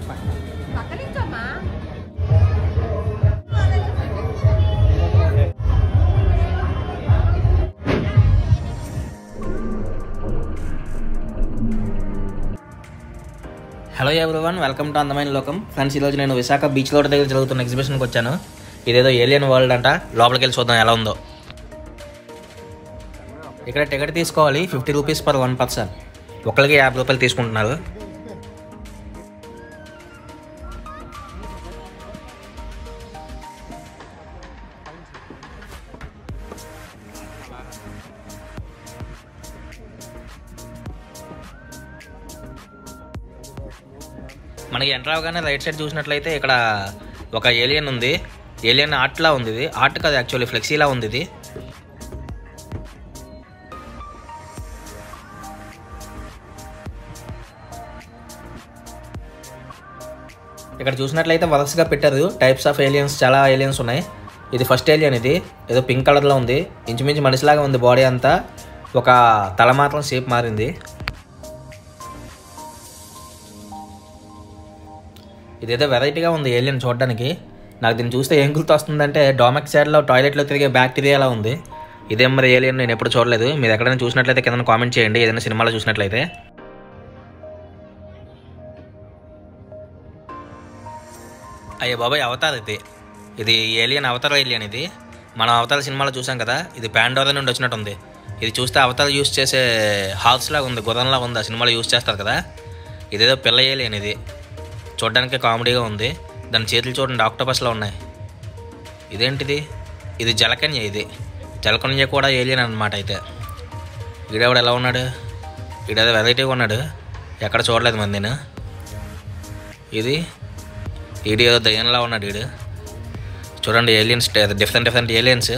పక్క నుంచమ్మా hello everyone welcome to అందమైన లోకం ఫ్రెండ్స్ ఈరోజు నేను విశాఖ బీచ్ రోడ్ దగ్గర జరుగుతున్న ఎగ్జిబిషన్కి వచ్చాను ఇదేదో ఏలియన్ వరల్డ్ అంట లోపలికి వెళ్ళి చూద్దాం ఎలా ఉందో ఇక్కడ టికెట్ తీసుకోవాలి fifty rupees per one person ఒకరికి యాభై రూపాయలు తీసుకుంటున్నారు మనకి ఎంటర్ అవగానే రైట్ సైడ్ చూసినట్లయితే ఇక్కడ ఒక ఏలియన్ ఉంది ఏలియన్ ఆర్ట్లా ఉంది ఇది ఆర్ట్ కాదు యాక్చువల్లీ ఫ్లెక్సీలా ఉంది ఇది ఇక్కడ చూసినట్లయితే వరుసగా పెట్టారు టైప్స్ ఆఫ్ ఏలియన్స్ చాలా ఏలియన్స్ ఉన్నాయి ఇది ఫస్ట్ ఏలియన్ ఇది ఏదో పింక్ కలర్లో ఉంది ఇంచుమించు మనిషిలాగా ఉంది బాడీ అంతా ఒక తల మాత్రం షేప్ మారింది ఇదేదో వెరైటీగా ఉంది ఏలియన్ చూడడానికి నాకు దీన్ని చూస్తే ఏం గుర్తొస్తుందంటే డామెక్ సైడ్లో టాయిలెట్లో తిరిగే బ్యాక్టీరియాలా ఉంది ఇదేం మరి ఏలియన్ నేను ఎప్పుడు చూడలేదు మీరు ఎక్కడైనా చూసినట్లయితే కింద కామెంట్ చేయండి ఏదైనా సినిమాలో చూసినట్లయితే అయ్యో బాబాయ్ అవతార్ ఇది ఇది ఏలియన్ అవతార్ ఏలియన్ ఇది మనం అవతార సినిమాలో చూసాం కదా ఇది పాండోరా నుండి వచ్చినట్టుంది ఇది చూస్తే అవతార్ యూస్ చేసే హాల్స్ లాగా ఉంది గుర్రంలా ఉంది ఆ సినిమాలో యూస్ చేస్తారు కదా ఇదేదో పిల్ల ఏలియన్ ఇది చూడడానికి కామెడీగా ఉంది దాని చేతులు చూడండి ఆక్టోపస్లో ఉన్నాయి ఇదేంటిది ఇది జలకన్య ఇది జలకన్య కూడా ఏలియన్ అనమాట అయితే ఈడెవడు ఎలా ఉన్నాడు ఈడేదో వెరైటీగా ఉన్నాడు ఎక్కడ చూడలేదు మరి నేను ఇది ఈడు ఏదో దయ్యంలా ఉన్నాడు ఈడు చూడండి ఏలియన్స్ డిఫరెంట్ డిఫరెంట్ ఏలియన్స్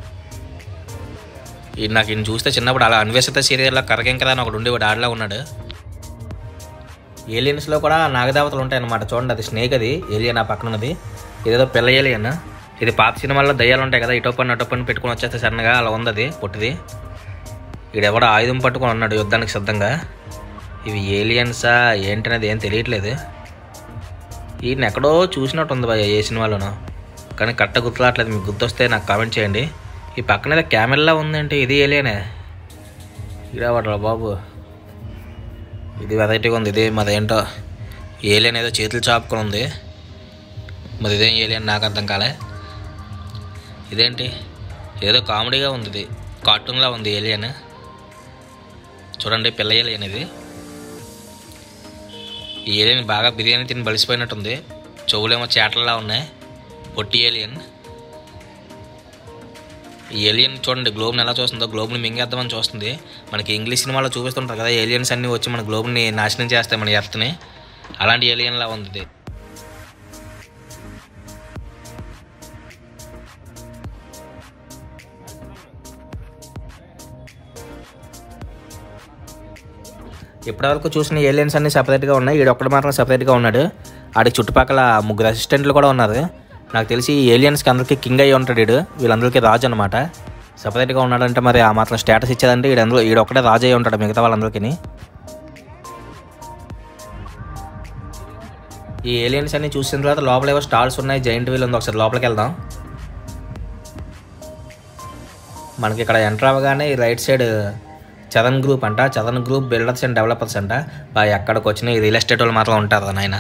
ఈ నాకు ఈయన చూస్తే చిన్నప్పుడు అలా అన్వేషిత సీరియల్లో కరకెంకరా అని ఒకడు ఉండేవాడు ఆడలా ఉన్నాడు ఏలియన్స్లో కూడా నాగదేవతలు ఉంటాయి అన్నమాట చూడండి అది స్నేక్ అది ఏలియన్ ఆ పక్కన ఉన్నది ఇదేదో పిల్ల ఏలియన్ ఇది పాత సినిమాల్లో దయ్యాలు ఉంటాయి కదా ఇటో పని అటో పని పెట్టుకొని వచ్చేస్తే సన్నగా అలా ఉంది అది పొట్టిది ఈడెవడో ఆయుధం పట్టుకొని ఉన్నాడు యుద్ధానికి సిద్ధంగా ఇవి ఏలియన్సా ఏంటనేది ఏం తెలియట్లేదు ఈయన ఎక్కడో చూసినట్టు ఉంది భయ్య ఏ సినిమాలోనో కానీ కరెక్ట్ గుర్తురావట్లేదు మీకు గుర్తొస్తే నాకు కామెంట్ చేయండి ఈ పక్కన ఏదో కెమెల్లా ఉందంటే ఇది ఏలియనే ఇడవడరా బాబు ఇది వెరైటీగా ఉంది ఇది మరి ఏంటో ఏలియన్ ఏదో చేతులు చాపుకొని ఉంది మరి ఇదేం ఏలియన్ నాకు అర్థం కాలే ఇదేంటి ఏదో కామెడీగా ఉంది ఇది కార్టూన్లా ఉంది ఏలియన్ చూడండి పిల్ల ఏలియన్ ఇది ఈ ఏలియన్ బాగా బిర్యానీ తిని బలిసిపోయినట్టుంది చెవులేమో చేటల్లా ఉన్నాయి పొట్టి ఏలియన్ ఈ ఏలియన్ చూడండి గ్లోబ్ని ఎలా చూస్తుందో గ్లోబ్ని మింగేద్దామని చూస్తుంది మనకి ఇంగ్లీష్ సినిమాలో చూపిస్తుంటారు కదా ఏలియన్స్ అన్నీ వచ్చి మన గ్లోబ్ని నాశనం చేస్తాయి మన ఎర్త్ని అలాంటి ఏలియన్లా ఉంది ఇది ఇప్పటివరకు చూసిన ఏలియన్స్ అన్ని సపరేట్గా ఉన్నాయి ఈడు ఒక్కడు మాత్రం సపరేట్గా ఉన్నాడు ఆడికి చుట్టుపక్కల ముగ్గురు అసిస్టెంట్లు కూడా ఉన్నారు నాకు తెలిసి ఈ ఏలియన్స్కి అందరికీ కింగ్ అయ్యి ఉంటాడు ఈడు వీళ్ళందరికీ రాజు అనమాట సపరేట్గా ఉన్నాడంటే మరి ఆ మాత్రం స్టేటస్ ఇచ్చేదంటే ఈడు అందరూ ఈడు ఒక్కడే రాజు అయి ఉంటాడు మిగతా వాళ్ళందరికీ ఈ ఏలియన్స్ అన్ని చూసిన తర్వాత లోపల ఏవో స్టాల్స్ ఉన్నాయి జైంట్ వీల్ ఉంది ఒకసారి లోపలికి వెళ్దాం మనకి ఇక్కడ ఎంటర్ అవ్వగానే ఈ రైట్ సైడ్ చదన్ గ్రూప్ అంట Chadan group builders and developers అంట బా ఎక్కడికి వచ్చిన ఈ రియల్ ఎస్టేట్ వాళ్ళు మాత్రం ఉంటారు నాయన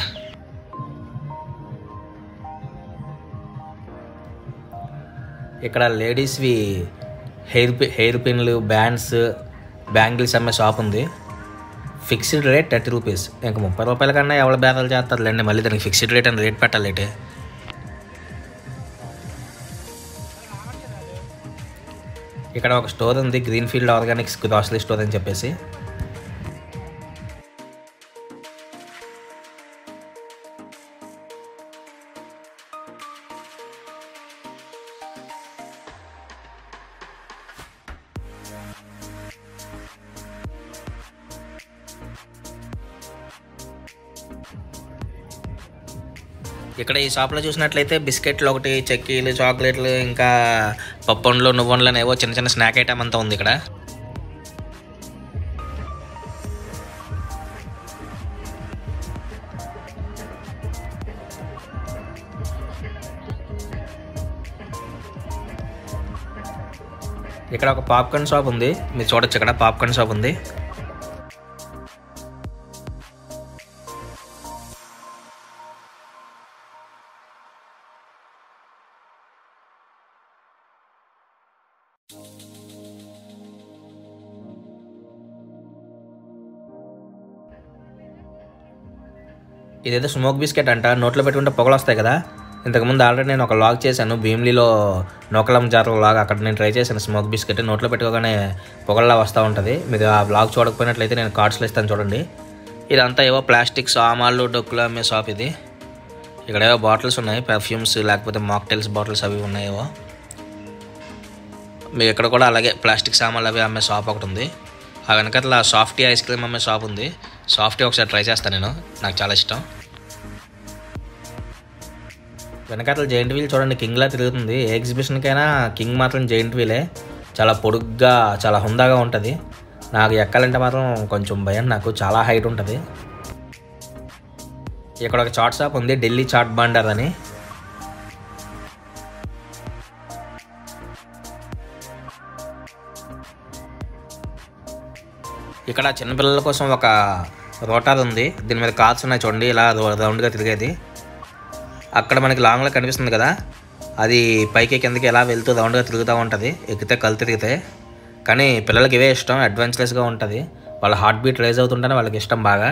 ఇక్కడ లేడీస్వి హెయిర్ పి హెయిర్ పిన్లు బ్యాండ్స్ బ్యాంగిల్స్ అమ్మే షాప్ ఉంది ఫిక్స్డ్ రేట్ థర్టీ రూపీస్ ఇంకా ముప్పై రూపాయల కన్నా ఎవరు బేరాలు చేస్తారులేండి మళ్ళీ దానికి ఫిక్స్డ్ రేట్ అని రేట్ పెట్టాలేటే ఇక్కడ ఒక స్టోర్ ఉంది green field organics grocery store అని చెప్పేసి ఇక్కడ ఈ షాప్లో చూసినట్లయితే బిస్కెట్లు ఒకటి చెక్కీలు చాక్లెట్లు ఇంకా పప్పండ్లు నువ్వుండ్లు అని ఏవో చిన్న చిన్న స్నాక్ ఐటమ్ అంతా ఉంది ఇక్కడ ఇక్కడ ఒక పాప్కార్న్ షాప్ ఉంది మీరు చూడొచ్చు ఇక్కడ పాప్కార్న్ షాప్ ఉంది ఇదేదో స్మోక్ బిస్కెట్ అంట నోట్లో పెట్టుకుంటే పొగలు వస్తాయి కదా ఇంతకుముందు ఆల్రెడీ నేను ఒక లాగ్ చేశాను భీమ్లీలో నోకలం జాతర లాగ్ అక్కడ నేను ట్రై చేశాను స్మోక్ బిస్కెట్ నోట్లో పెట్టుకోగానే పొగల్లా వస్తూ ఉంటుంది మీరు ఆ బ్లాగ్ చూడకపోయినట్లయితే నేను కార్డ్స్లో ఇస్తాను చూడండి ఇదంతా ఏవో ప్లాస్టిక్ సామాన్లు డొక్కులు అమ్మే షాప్ ఇది ఇక్కడ ఏవో బాటిల్స్ ఉన్నాయి పర్ఫ్యూమ్స్ లేకపోతే మాక్టైల్స్ బాటిల్స్ అవి ఉన్నాయేవో మీకు ఇక్కడ కూడా అలాగే ప్లాస్టిక్ సామాన్లు అవి అమ్మే షాప్ ఒకటి ఉంది ఆ వెనకట్ల సాఫ్టీ ఐస్ క్రీమ్ అమ్మే షాప్ ఉంది సాఫ్టీ ఒకసారి ట్రై చేస్తాను నేను నాకు చాలా ఇష్టం వెనకాతల జైంట్ వీల్ చూడండి కింగ్లా తిరుగుతుంది ఏ ఎగ్జిబిషన్కైనా కింగ్ మాత్రం జైంట్ వీలే చాలా పొడుగ్గా చాలా హుందాగా ఉంటుంది నాకు ఎక్కాలంటే మాత్రం కొంచెం భయం నాకు చాలా హైట్ ఉంటుంది ఇక్కడ ఒక చాట్ షాప్ ఉంది ఢిల్లీ చాట్ బాండర్ అని ఇక్కడ చిన్నపిల్లల కోసం ఒక రోటార్ ఉంది దీని మీద కార్స్ ఉన్నాయి చూడండి ఇలా రౌ- రౌండ్గా తిరిగేది అక్కడ మనకి లాంగ్లో కనిపిస్తుంది కదా అది పైకి కిందకి ఎలా వెళ్తూ రౌండ్గా తిరుగుతూ ఉంటుంది ఎక్కితే కళ్ళు తిరిగితే కానీ పిల్లలకి ఇవే ఇష్టం అడ్వెంచరస్గా ఉంటుంది వాళ్ళ హార్ట్ బీట్ రైజ్ అవుతుంటేనే వాళ్ళకి ఇష్టం బాగా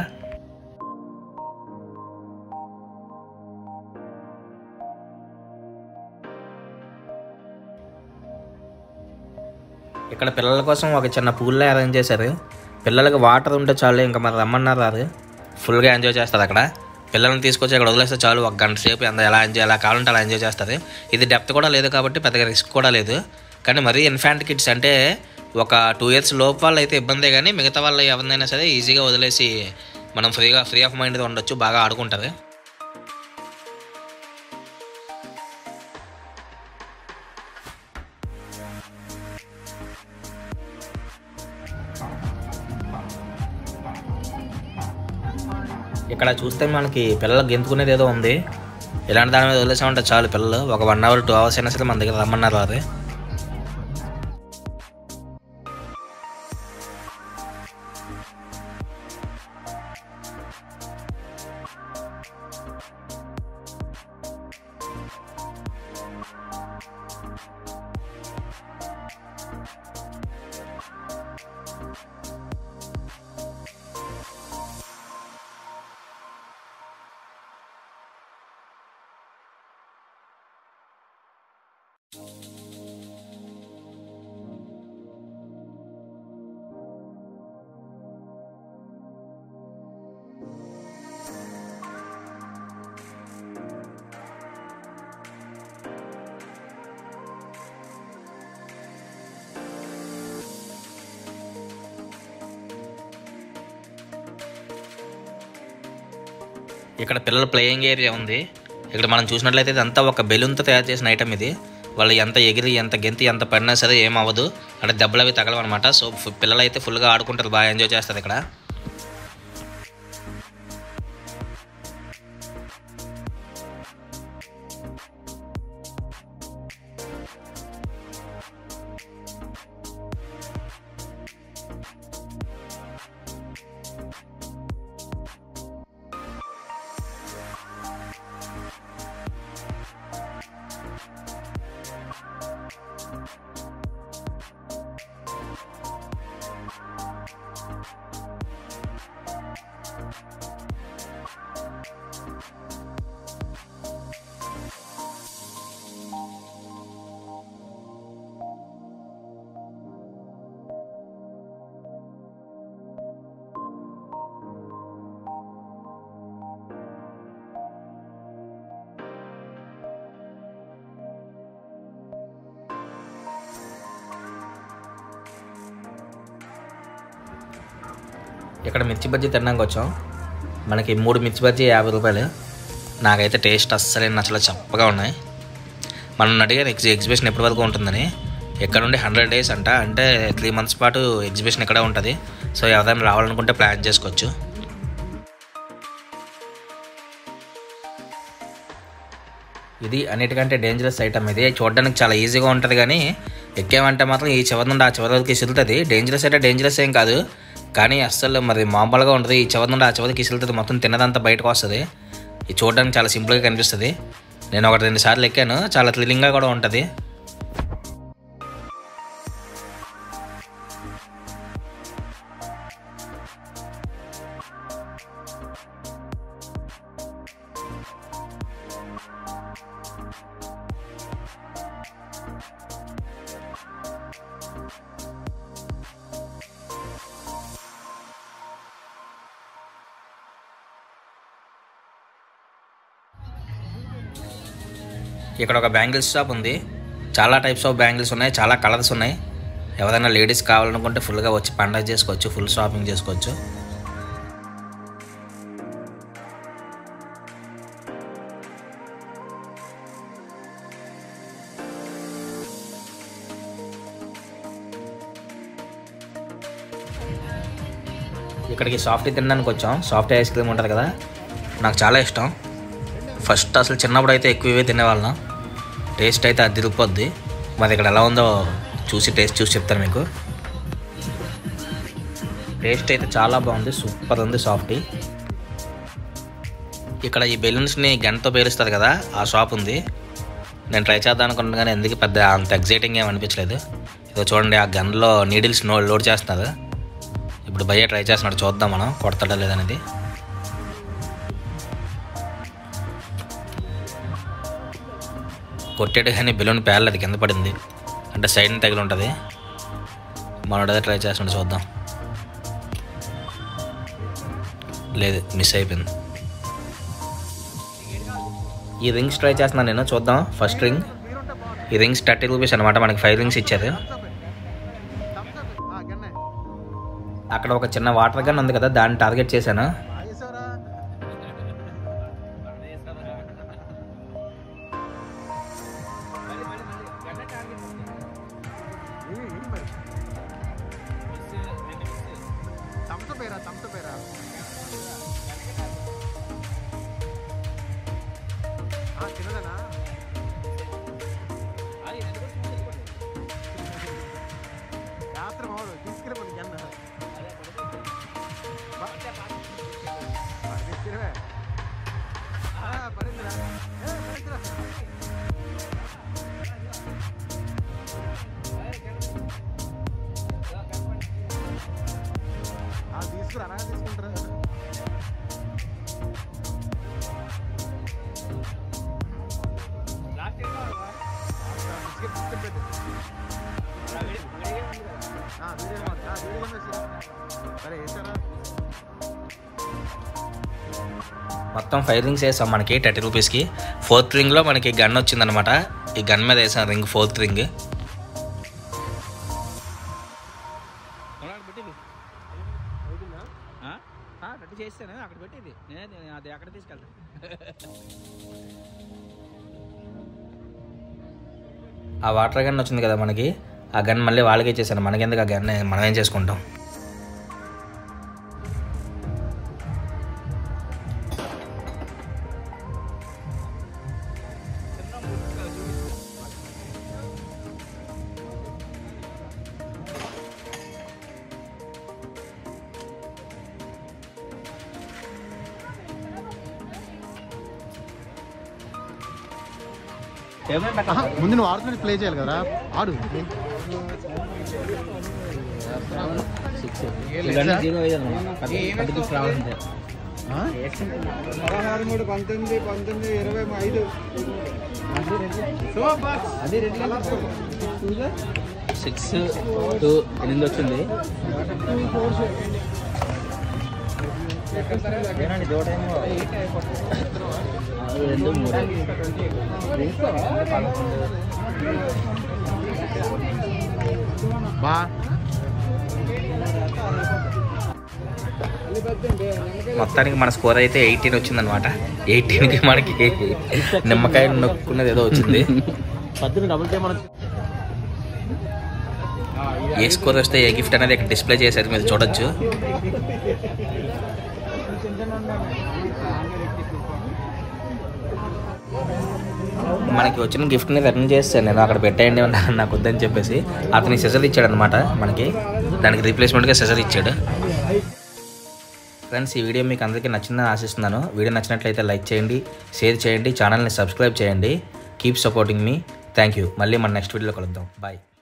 ఇక్కడ పిల్లల కోసం ఒక చిన్న పూల్లో అరేంజ్ చేశారు పిల్లలకి వాటర్ ఉంటే చాలు ఇంకా మరి రమ్మన్నారు రారు ఫుల్గా ఎంజాయ్ చేస్తారు అక్కడ పిల్లల్ని తీసుకొచ్చి అక్కడ వదిలేస్తే చాలు ఒక గంట సేపు ఎంత ఎలా ఎంజాయ్ ఎలా కావాలంటే అలా ఎంజాయ్ చేస్తారు ఇది డెప్త్ కూడా లేదు కాబట్టి పెద్దగా రిస్క్ కూడా లేదు కానీ మరీ ఇన్ఫాంట్ కిడ్స్ అంటే ఒక టూ ఇయర్స్ లోపు వాళ్ళు అయితే ఇబ్బందే కానీ మిగతా వాళ్ళు ఎవరినైనా సరే ఈజీగా వదిలేసి మనం ఫ్రీగా ఫ్రీ ఆఫ్ మైండ్గా ఉండొచ్చు బాగా ఆడుకుంటారు ఇక్కడ చూస్తే మనకి పిల్లలు గెంతుకునేది ఏదో ఉంది ఇలాంటి దాని మీద వదిలేసామంటే చాలు పిల్లలు ఒక వన్ అవర్ టూ అవర్స్ అయినా సరే మన దగ్గర రమ్మన్నారు అది ఇక్కడ పిల్లల ప్లేయింగ్ ఏరియా ఉంది ఇక్కడ మనం చూసినట్లయితే ఇదంతా ఒక బెలూన్తో తయారు చేసిన ఐటమ్ ఇది వాళ్ళు ఎంత ఎగిరి ఎంత గెంతి ఎంత పడినా సరే ఏం అవ్వదు అంటే దెబ్బలు అవి తగలవు అనమాట సో ఫు- పిల్లలు అయితే ఫుల్గా ఆడుకుంటారు బాగా ఎంజాయ్ చేస్తారు ఇక్కడ ఇక్కడ మిర్చి బజ్జీ తినడానికి వచ్చాం మనకి మూడు మిర్చి బజ్జీ యాభై రూపాయలు నాకైతే టేస్ట్ అస్సలే నచ్చలే చప్పగా ఉన్నాయి మనం అడిగారు ఎగ్జి ఎగ్జిబిషన్ ఎప్పటి వరకు ఉంటుందని ఇక్కడ నుండి హండ్రెడ్ డేస్ అంట అంటే త్రీ మంత్స్ పాటు ఎగ్జిబిషన్ ఇక్కడే ఉంటుంది సో ఎవరైనా రావాలనుకుంటే ప్లాన్ చేసుకోవచ్చు ఇది అన్నిటికంటే డేంజరస్ ఐటమ్ ఇది చూడడానికి చాలా ఈజీగా ఉంటుంది కానీ ఎక్కామంటే మాత్రం ఈ చివరి నుండి ఆ చివరి వరకు ఇసులుతుంది డేంజరస్ అంటే డేంజరస్ ఏం కాదు కానీ అస్సలు మరి మామూలుగా ఉంటుంది ఈ చివరి నుండి ఆ చివరికి ఇసులుతుంది మొత్తం తిన్నదంతా బయటకు వస్తుంది ఇది చూడడానికి చాలా సింపుల్గా కనిపిస్తుంది నేను ఒకటి రెండు సార్లు ఎక్కాను చాలా థ్రిల్లింగ్గా కూడా ఉంటుంది ఇక్కడ ఒక బ్యాంగిల్స్ షాప్ ఉంది చాలా టైప్స్ ఆఫ్ బ్యాంగిల్స్ ఉన్నాయి చాలా కలర్స్ ఉన్నాయి ఎవరైనా లేడీస్ కావాలనుకుంటే ఫుల్గా వచ్చి పండగ చేసుకోవచ్చు ఫుల్ షాపింగ్ చేసుకోవచ్చు ఇక్కడికి సాఫ్ట్ తినడానికి వచ్చాం సాఫ్ట్ ఐస్ క్రీమ్ ఉంటుంది కదా నాకు చాలా ఇష్టం ఫస్ట్ అసలు చిన్నప్పుడు అయితే ఎక్కువ ఇవే తినేవాళ్ళం టేస్ట్ అయితే అది తిరిగిపోద్ది మరి ఇక్కడ ఎలా ఉందో చూసి టేస్ట్ చూసి చెప్తాను మీకు టేస్ట్ అయితే చాలా బాగుంది సూపర్ ఉంది సాఫ్టీ ఇక్కడ ఈ బెలూన్స్ని గన్తో పేరుస్తారు కదా ఆ షాప్ ఉంది నేను ట్రై చేద్దాం అనుకున్నాను కానీ ఎందుకు పెద్ద అంత ఎగ్జైటింగ్ ఏం అనిపించలేదు ఇదో చూడండి ఆ గన్లో నీడిల్స్ నో లోడ్ చేస్తున్నారు ఇప్పుడు భయ్య ట్రై చేస్తున్నాడు చూద్దాం మనం కొడతాడా లేదనేది కొట్టాడు కానీ బెలూన్ పేర్లేదు కింద పడింది అంటే సైడ్ని తగిలి ఉంటుంది మనోడు అదే ట్రై చేస్తున్నాడు చూద్దాం లేదు మిస్ అయిపోయింది ఈ రింగ్స్ ట్రై చేస్తున్నాను నేను చూద్దాం ఫస్ట్ రింగ్ ఈ రింగ్స్ థర్టీ రూపీస్ అనమాట మనకి ఫైవ్ రింగ్స్ ఇచ్చారు అక్కడ ఒక చిన్న వాటర్ గన్ ఉంది కదా దాన్ని టార్గెట్ చేశాను తమసపేరా తమసపేరా చిన్నదనా రాత్రి మావాడు తీసుకెళ్ళిపోయింది జన్న పడిందిరా ఏ, పడిందిరా. ఆ, తీసుకురా అలాగే తీసుకుంటారా సరే వేసారా మొత్తం ఫైవ్ రింగ్స్ వేసాం మనకి థర్టీ రూపీస్కి ఫోర్త్ రింగ్లో మనకి గన్ వచ్చిందనమాట ఈ గన్ మీద వేసాం రింగ్ ఫోర్త్ రింగ్ చేస్తాను అక్కడ పెట్టేది నేనే అది అక్కడ తీసుకెళ్తాను ఆ వాటర్ గన్ వచ్చింది కదా మనకి ఆ గన్ మళ్ళీ వాళ్ళకి ఇచ్చేసాను మనకెందుకు ఆ గన్ మనం ఏం చేసుకుంటాం ఆహా, ముందు నువ్వు ఆడుతున్నది ప్లే చేయాలి కదా ఆడు ఆ? పదహారు మూడు పంతొమ్మిది పంతొమ్మిది ఇరవై ఐదు సిక్స్ టూ ఎనిమిది వచ్చింది రెండు మూడు బా మొత్తానికి మన స్కోర్ అయితే ఎయిటీన్ వచ్చిందనమాట ఎయిటీన్కి మనకి నిమ్మకాయ నొక్కున్నది ఏదో వచ్చింది పద్దెనిమిది డబుల్ చేయమని ఏ స్కోర్ వస్తే ఏ గిఫ్ట్ అనేది ఇక్కడ డిస్ప్లే చేసేది మీరు చూడొచ్చు మనకి వచ్చిన గిఫ్ట్ని రిటర్న్ చేస్తాను నేను అక్కడ పెట్టేయండి అన్నా- నాకు వద్దని చెప్పేసి అతని సెజర్ ఇచ్చాడు అనమాట మనకి దానికి రీప్లేస్మెంట్గా సెజర్ ఇచ్చాడు ఫ్రెండ్స్ ఈ వీడియో మీకు అందరికీ నచ్చిందని ఆశిస్తున్నాను వీడియో నచ్చినట్లయితే లైక్ చేయండి షేర్ చేయండి ఛానల్ని సబ్స్క్రైబ్ చేయండి కీప్ సపోర్టింగ్ మీ థ్యాంక్ యూ మళ్ళీ మన నెక్స్ట్ వీడియోలో కలుద్దాం బాయ్